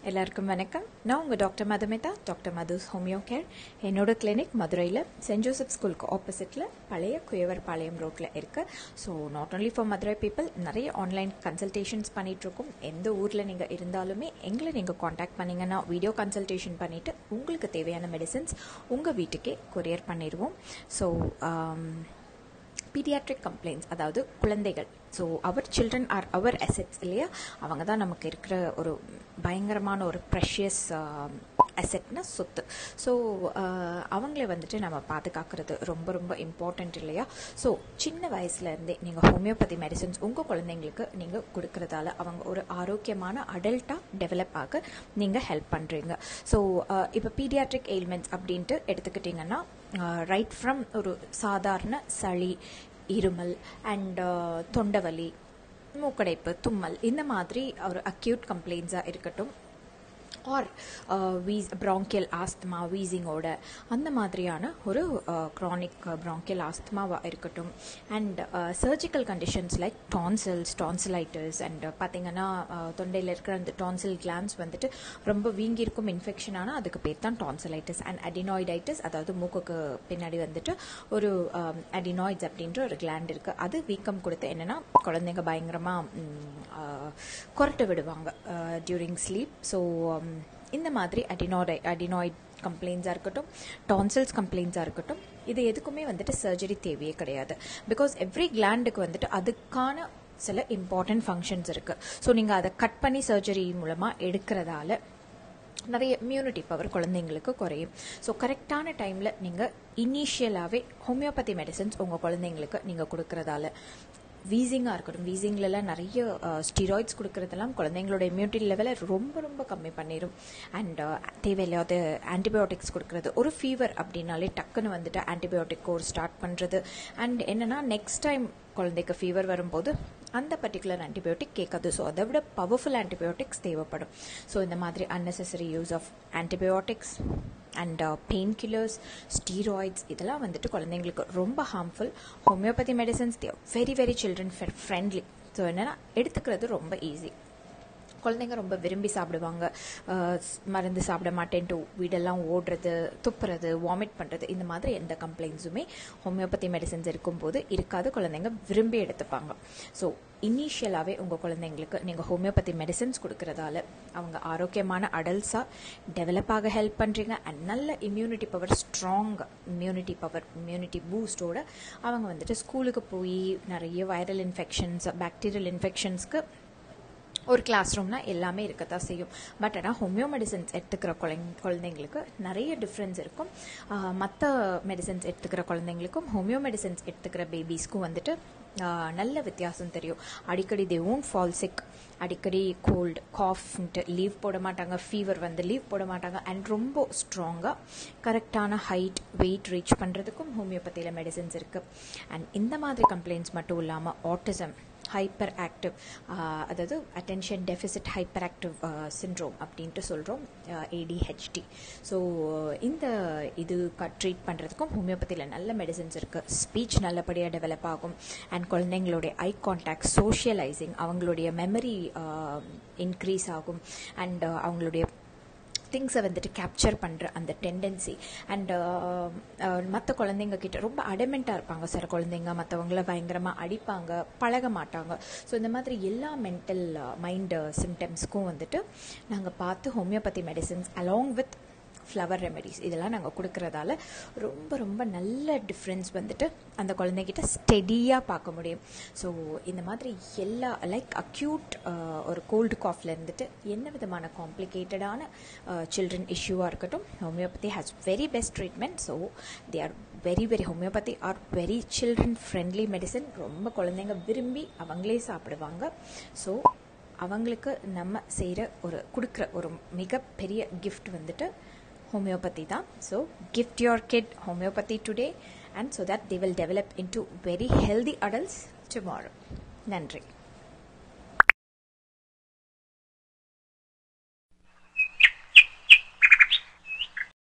எல்லாருக்கும் வணக்கம் நான் உங்கள் doctor Madhumitha doctor Madhu's homeo care என்னோட கிளினிக் மதுரையில் சென்ட் ஜோசப் ஸ்கூலுக்கு ஆப்போசிட்டில் பழைய குயவர் பாளையம் ரோட்டில் இருக்குது so not only for Madurai people நிறைய ஆன்லைன் கன்சல்டேஷன்ஸ் பண்ணிகிட்ருக்கோம் எந்த ஊரில் நீங்கள் இருந்தாலுமே எங்களை நீங்கள் காண்டாக்ட் பண்ணிங்கன்னா வீடியோ கன்சல்டேஷன் பண்ணிவிட்டு உங்களுக்கு தேவையான மெடிசன்ஸ் உங்கள் வீட்டுக்கே கொரியர் பண்ணிடுவோம் ஸோ பீடியாட்ரிக் கம்ப்ளைண்ட்ஸ் அதாவது குழந்தைகள் so our children are our assets இல்லையா அவங்க தான் நமக்கு இருக்கிற ஒரு பயங்கரமான ஒரு ப்ரெஷியஸ் அசெட்னா சொத்து ஸோ அவங்கள வந்துட்டு நம்ம பாதுகாக்கிறது ரொம்ப ரொம்ப இம்பார்ட்டண்ட் இல்லையா ஸோ சின்ன வயசுலேருந்தே நீங்கள் ஹோமியோபதி மெடிசன்ஸ் உங்கள் குழந்தைங்களுக்கு நீங்கள் கொடுக்கறதால அவங்க ஒரு ஆரோக்கியமான அடல்ட்டாக டெவலப் ஆக நீங்கள் ஹெல்ப் பண்ணுறீங்க ஸோ இப்போ பீடியாட்ரிக் எயில்மெண்ட்ஸ் அப்படின்ட்டு எடுத்துக்கிட்டிங்கன்னா ரைட் ஃப்ரம் ஒரு சாதாரண சளி இருமல் அண்ட் தொண்டவலி மூக்கடைப்பு தும்மல் இந்த மாதிரி ஒரு அக்யூட் கம்ப்ளைண்ட்ஸாக இருக்கட்டும் ஆர் வீஸ் ப்ராங்கியல் ஆஸ்துமா வீசிங்கோட அந்த மாதிரியான ஒரு க்ரானிக் ப்ராங்கியல் ஆஸ்துமாவாக இருக்கட்டும் and surgical conditions like tonsils tonsillitis and பார்த்திங்கன்னா தொண்டையில் இருக்கிற அந்த டான்சில் கிளான்ஸ் வந்துட்டு ரொம்ப வீங்கியிருக்கும் இன்ஃபெக்ஷன் ஆனால் அதுக்கு பேர் தான் டான்சிலைட்டிஸ் அண்ட் அடினாய்டைட்டிஸ் அதாவது மூக்குக்கு பின்னாடி வந்துட்டு ஒரு அடினாய்ட்ஸ் அப்படின்ற ஒரு கிளாண்ட் இருக்குது அது வீக்கம் கொடுத்து என்னென்னா குழந்தைங்க பயங்கரமாக கொரட்டு விடுவாங்க டியூரிங் ஸ்லீப் ஸோ இந்த மாதிரி அடினாய்டை அடினாய்ட் கம்ப்ளைண்ட்ஸாக இருக்கட்டும் டான்சில்ஸ் கம்ப்ளைண்ட்ஸாக இருக்கட்டும் இது எதுக்குமே வந்துட்டு சர்ஜரி தேவையே கிடையாது பிகாஸ் எவ்ரி கிளாண்டுக்கு வந்துட்டு அதுக்கான சில இம்பார்ட்டன்ட் ஃபங்க்ஷன்ஸ் இருக்குது ஸோ நீங்கள் அதை கட் பண்ணி சர்ஜரி மூலமாக எடுக்கிறதால நிறைய இம்யூனிட்டி பவர் குழந்தைங்களுக்கு குறையும் ஸோ கரெக்டான டைமில் நீங்கள் இனிஷியலாகவே ஹோமியோபதி மெடிசன்ஸ் உங்கள் குழந்தைங்களுக்கு நீங்கள் கொடுக்குறதால வீசிங்காக இருக்கட்டும் வீசிங்லலாம் நிறைய ஸ்டீராய்ட்ஸ் கொடுக்குறதெல்லாம் குழந்தைங்களோட இம்யூனிட்டி லெவலை ரொம்ப ரொம்ப கம்மி பண்ணிடும் அண்ட் தேவையில்லாத ஆன்டிபயோட்டிக்ஸ் கொடுக்குறது ஒரு ஃபீவர் அப்படின்னாலே டக்குன்னு வந்துட்டு ஆன்டிபயோட்டிக் கோர்ஸ் ஸ்டார்ட் பண்ணுறது அண்ட் என்னென்னா நெக்ஸ்ட் டைம் குழந்தைக்கு ஃபீவர் வரும்போது அந்த பர்டிகுலர் ஆன்டிபயோட்டிக் கேட்காது ஸோ அதை விட பவர்ஃபுல் ஆன்டிபயோட்டிக்ஸ் தேவைப்படும் ஸோ இந்த மாதிரி unnecessary use of antibiotics and pain killers steroids இதெல்லாம் வந்துட்டு குழந்தைங்களுக்கு ரொம்ப harmful homeopathy medicines they very very children friendly so என்னென்னா எடுத்துக்கிறது ரொம்ப ஈஸி குழந்தைங்க ரொம்ப விரும்பி சாப்பிடுவாங்க மருந்து சாப்பிட மாட்டேன்ட்டு வீடெல்லாம் ஓடுறது துப்புறது வாமிட் பண்ணுறது இந்த மாதிரி எந்த கம்ப்ளைண்ட்ஸுமே ஹோமியோபதி மெடிசன்ஸ் இருக்கும்போது இருக்காது குழந்தைங்க விரும்பி எடுத்துப்பாங்க ஸோ இனிஷியலாகவே உங்கள் குழந்தைங்களுக்கு நீங்கள் ஹோமியோபதி மெடிசன்ஸ் கொடுக்கறதால அவங்க ஆரோக்கியமான அடல்ட்ஸாக டெவலப் ஆக ஹெல்ப் பண்ணுறீங்க அண்ட் நல்ல immunity power strong immunity power immunity பூஸ்டோட அவங்க வந்துட்டு ஸ்கூலுக்கு போய் நிறைய வைரல் இன்ஃபெக்ஷன்ஸ் பாக்டீரியல் இன்ஃபெக்ஷன்ஸ்க்கு ஒரு கிளாஸ் ரூம்னா எல்லாமே இருக்கத்தான் செய்யும் பட் ஆனால் ஹோமியோ மெடிசன்ஸ் எடுத்துக்கிற குழந்தை குழந்தைங்களுக்கு நிறைய டிஃப்ரென்ஸ் இருக்கும் மற்ற மெடிசன்ஸ் எடுத்துக்கிற குழந்தைங்களுக்கும் ஹோமியோ மெடிசன்ஸ் எடுத்துக்கிற பேபிஸ்க்கும் வந்துட்டு நல்ல வித்தியாசம் தெரியும் அடிக்கடி தே ஓன்ட் ஃபால் சிக் அடிக்கடி கோல்டு காஃப்ன்ட்டு லீவ் போட மாட்டாங்க ஃபீவர் வந்து லீவ் போட மாட்டாங்க அண்ட் ரொம்ப ஸ்ட்ராங்காக கரெக்டான ஹைட் வெயிட் ரீச் பண்ணுறதுக்கும் ஹோமியோபதியில் மெடிசன்ஸ் இருக்குது அண்ட் இந்த மாதிரி கம்ப்ளைண்ட்ஸ் மட்டும் இல்லாமல் ஆட்டிசம் ஹைப்பர் ஆக்டிவ் அதாவது attention deficit hyper active syndrome அப்படின்ட்டு சொல்கிறோம் ஏடிஹெச்டி ஸோ இந்த இது ட்ரீட் பண்ணுறதுக்கும் ஹோமியோபதியில் நல்ல மெடிசன்ஸ் இருக்குது ஸ்பீச் நல்லபடியாக டெவலப் ஆகும் அண்ட் குழந்தைங்களுடைய ஐ கான்டாக்ட் சோஷியலைசிங் அவங்களுடைய மெமரி இன்க்ரீஸ் ஆகும் அண்ட் அவங்களுடைய திங்ஸை வந்துட்டு கேப்சர் பண்ணுற அந்த டெண்டன்சி அண்ட் மற்ற குழந்தைங்க கிட்ட ரொம்ப அடமெண்ட்டாக இருப்பாங்க சில குழந்தைங்க மற்றவங்கள பயங்கரமாக அடிப்பாங்க பழக மாட்டாங்க ஸோ இந்த மாதிரி எல்லா மென்டல் மைண்ட் சிம்டம்ஸ்க்கும் வந்துட்டு நாங்கள் பார்த்து homeopathy medicines along with flower remedies இதெல்லாம் நாங்கள் கொடுக்குறதால ரொம்ப ரொம்ப நல்ல டிஃப்ரென்ஸ் வந்துட்டு அந்த குழந்தைகிட்ட ஸ்டெடியாக பார்க்க முடியும் ஸோ இந்த மாதிரி எல்லா லைக் அக்யூட் ஒரு கோல்டு காஃபில் இருந்துட்டு என்ன விதமான காம்ப்ளிகேட்டடான சில்ட்ரன் இஷ்யூவாக இருக்கட்டும் homeopathy has very best treatment so they are very very homeopathy are very children friendly medicine ரொம்ப குழந்தைங்க விரும்பி அவங்களே சாப்பிடுவாங்க ஸோ அவங்களுக்கு நம்ம செய்கிற ஒரு கொடுக்குற ஒரு மிகப்பெரிய கிஃப்ட் வந்துட்டு homeopathy தான் so gift your kid homeopathy today and so that they will develop into very healthy adults tomorrow நன்றி